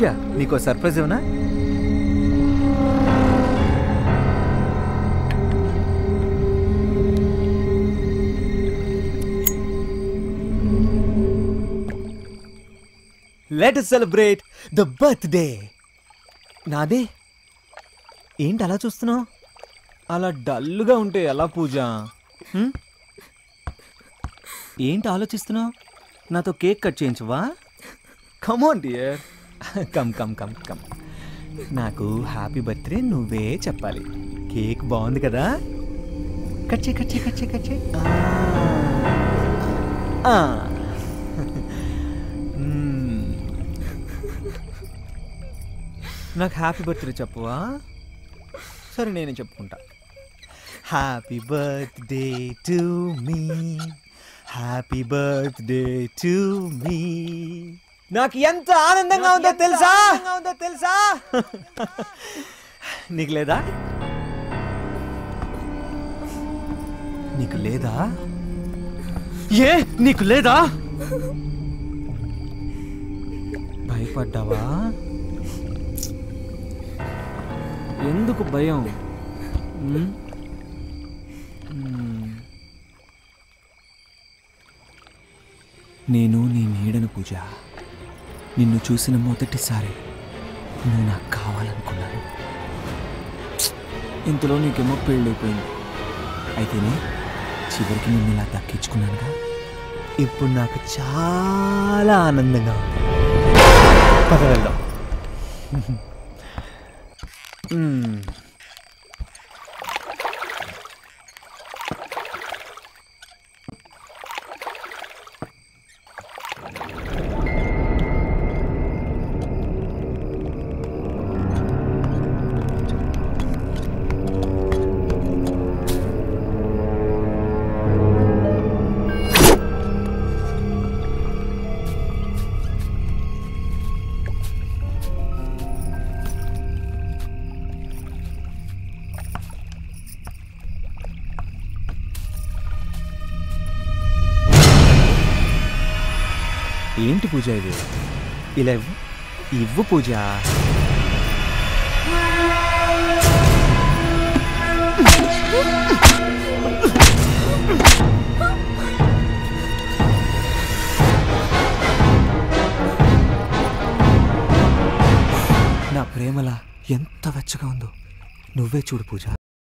పూజ నీకో సర్ప్రైజ్ ఏమన్నా let celebrate the birthday నాదే ఏంటి అలా చూస్తున్నావు అలా డల్గా ఉంటే ఎలా పూజ హ్మ్? ఏంటి ఆలోచిస్తున్నావు నాతో కేక్ కట్ చేయించవా come on dear come come come come నాకు హ్యాపీ బర్త్డే నువ్వే చెప్పాలి కేక్ బాగుంది కదా కట్ చేయి కట్ చేయి కట్ చేయి కట్ చేయి ఆ. ఆ. మ్మ్. నాకు హ్యాపీ బర్త్డే చెప్పవా సరే నేనే చెప్పుకుంటా happy birthday to me happy birthday to me నాకు ఎంత ఆనందంగా ఉందో తెలుసా ఉందో తెలుసా నీకు లేదా నీకు లేదా ఏ నీకు లేదా భయపడ్డావా ఎందుకు భయం ఉమ్? ఉమ్. నేను నీ నీడను పూజ నిన్ను చూసిన మొదటిసారి నువ్వు నాకు కావాలనుకున్నాను ఇంతలో నీకేమో పెళ్ళైపోయింది అయితేనే చివరికి నిన్ను ఇలా దక్కించుకున్నానుగా ఇప్పుడు నాకు చాలా ఆనందంగా ఉంది పద వెళ్దాం మ్మ్. ఏంటి పూజ ఇది ఇలా ఇవ్వు ఇవ్వు పూజ నా ప్రేమలా ఎంత వెచ్చగా ఉందో నువ్వే చూడు పూజ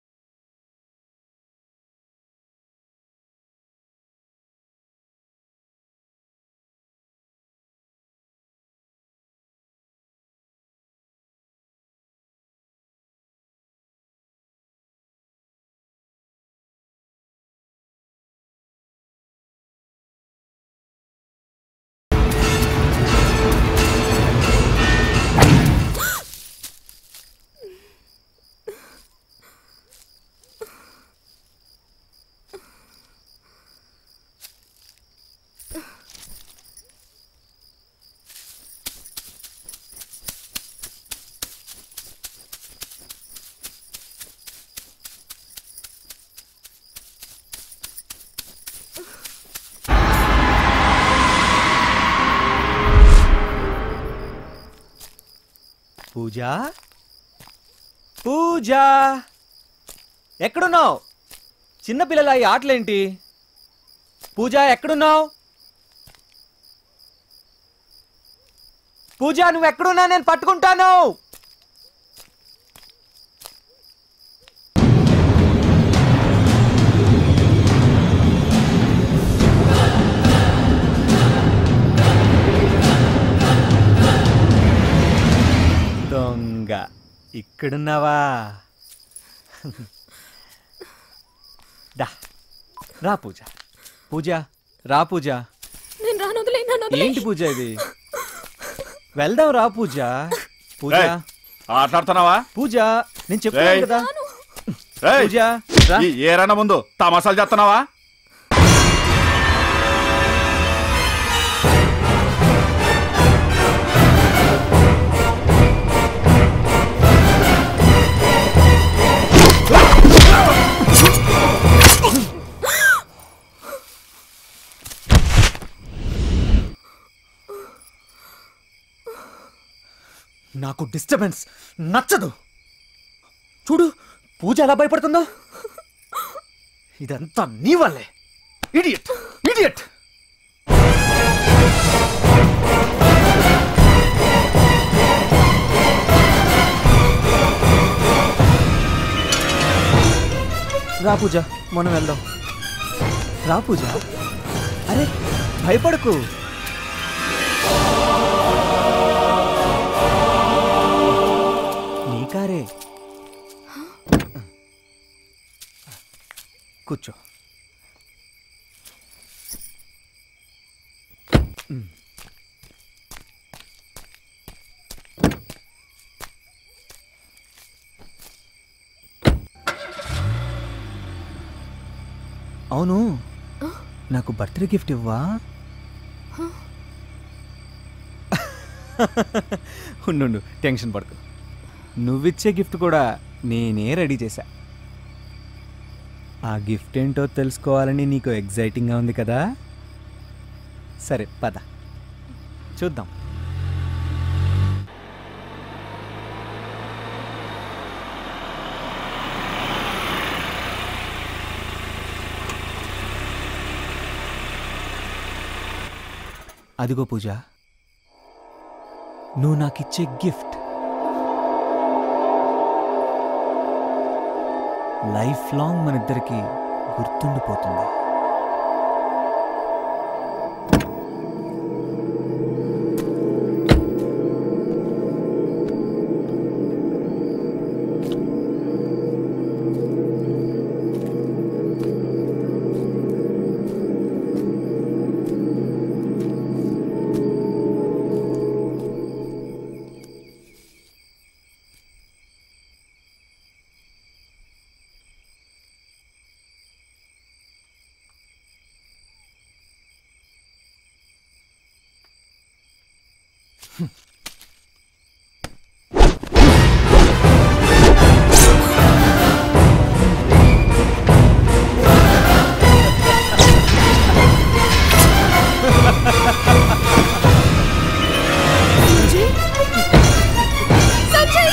పూజ పూజ ఎక్కడున్నావు చిన్నపిల్లల ఈ ఆటలేంటి పూజ ఎక్కడున్నావు పూజ నువ్వు ఎక్కడున్నా నేను పట్టుకుంటాను దొంగ ఇక్కడున్నావా దా రా పూజ పూజ రా పూజ నేను రాను వదిలేయ్, నన్ను వదిలేయ్. ఏంటి పూజ ఇది వెళ్దాం రా పూజ పూజ ఏయ్, ఆటలాడుతున్నావా పూజ నేను చెప్తాను ఏయ్. కదా ఏయ్, పూజ రా. ఈ ఏరన్న ముందు తమాసాలు చేస్తున్నావా నాకు డిస్టర్బెన్స్ నచ్చదు చూడు పూజ ఎలా భయపడుతుందో ఇదంతా నీ వల్లే ఇడియట్ ఇడియట్ రా పూజ మనం వెళ్దాం రా పూజ అరే భయపడకు నీ కారే కూర్చో అవును నాకు బర్త్డే గిఫ్ట్ ఇవ్వా ఉండు టెన్షన్ పడకు నువ్విచ్చే గిఫ్ట్ కూడా నేనే రెడీ చేశా ఆ గిఫ్ట్ ఏంటో తెలుసుకోవాలని నీకు ఎగ్జైటింగ్గా ఉంది కదా సరే పద చూద్దాం అదిగో పూజ నువ్వు నాకిచ్చే గిఫ్ట్ లైఫ్ లాంగ్ మన ఇద్దరికి గుర్తుండిపోతుంది సంజయ్ సంజయ్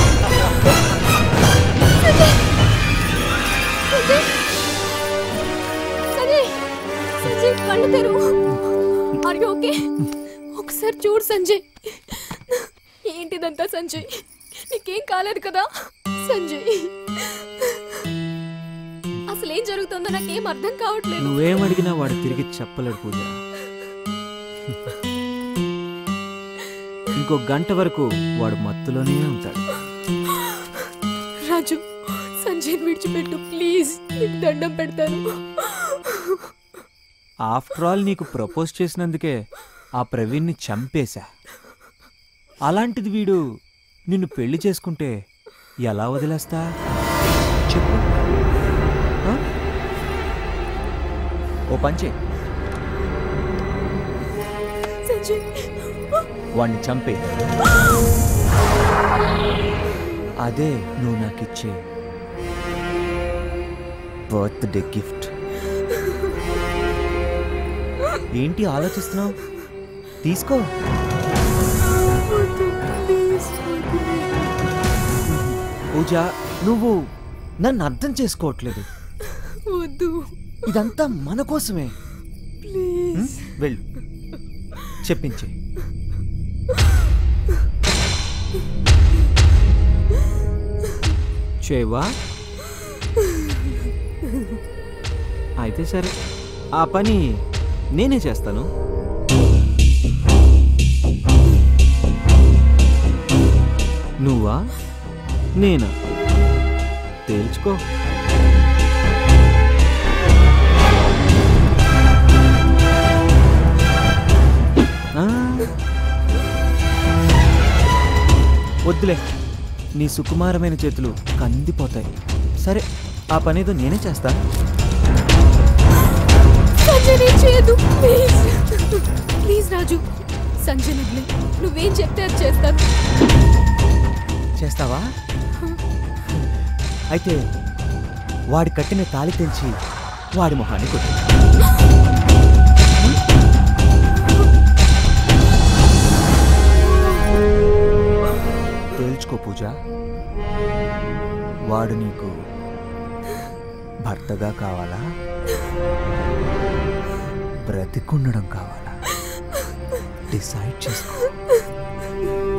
సంజయ్ సంజయ్ సంజయ్ సంజయ్ కళ్ళు తెరువు ఆర్ యు ఓకే ఒకసారి చూడు సంజయ్ ఏంటిదంతా సంజయ్ నీకేం కాలేదు కదా సంజయ్ అసలు ఏం జరుగుతుందో నాకేం అర్థం కావట్లేదు నువ్వేం అడిగినా వాడు తిరిగి చెప్పలేడు పూజ ఇంకో గంట వరకు వాడు మత్తులోనే ఉంటాడు రాజు సంజయ్ విడిచిపెట్టు ప్లీజ్ నీకు దండం పెడతాను ఆఫ్టర్ ఆల్ నీకు ప్రపోజ్ చేసినందుకే ఆ ప్రవీణ్ని చంపేశా అలాంటిది వీడు నిన్ను పెళ్లి చేసుకుంటే ఎలా వదిలేస్తా చెప్పు ఆ? ఓ పంచే సంజయ్ వాణ్ణి చంపే అదే నువ్వు నాకిచ్చే బర్త్డే గిఫ్ట్ ఏంటి ఆలోచిస్తున్నావు తీసుకో పూజ నువ్వు నన్ను అర్థం చేసుకోవట్లేదు వద్దు ఇదంతా మన కోసమే ప్లీజ్ ఉం? వెళ్ళు చెప్పించే చేయవా అయితే సరే ఆ పని నేనే చేస్తాను నువ్వా నేనా తేల్చుకో ఆ. వద్దులే నీ సుకుమారమైన చేతులు కందిపోతాయి సరే ఆ పనేదో నేనే చేస్తా సంజయ్ నేను చేయదు ప్లీజ్ ప్లీజ్ రాజు సంజయ్ వదిలే నువ్వేం చెప్తే అది చేస్తాను చేస్తావా అయితే వాడి కట్టిన తాళి తెంచి వాడి మొహాన్ని కొట్టు పూజ వాడు నీకు భర్తగా కావాలా బ్రతికుండడం కావాలా డిసైడ్ చేసుకో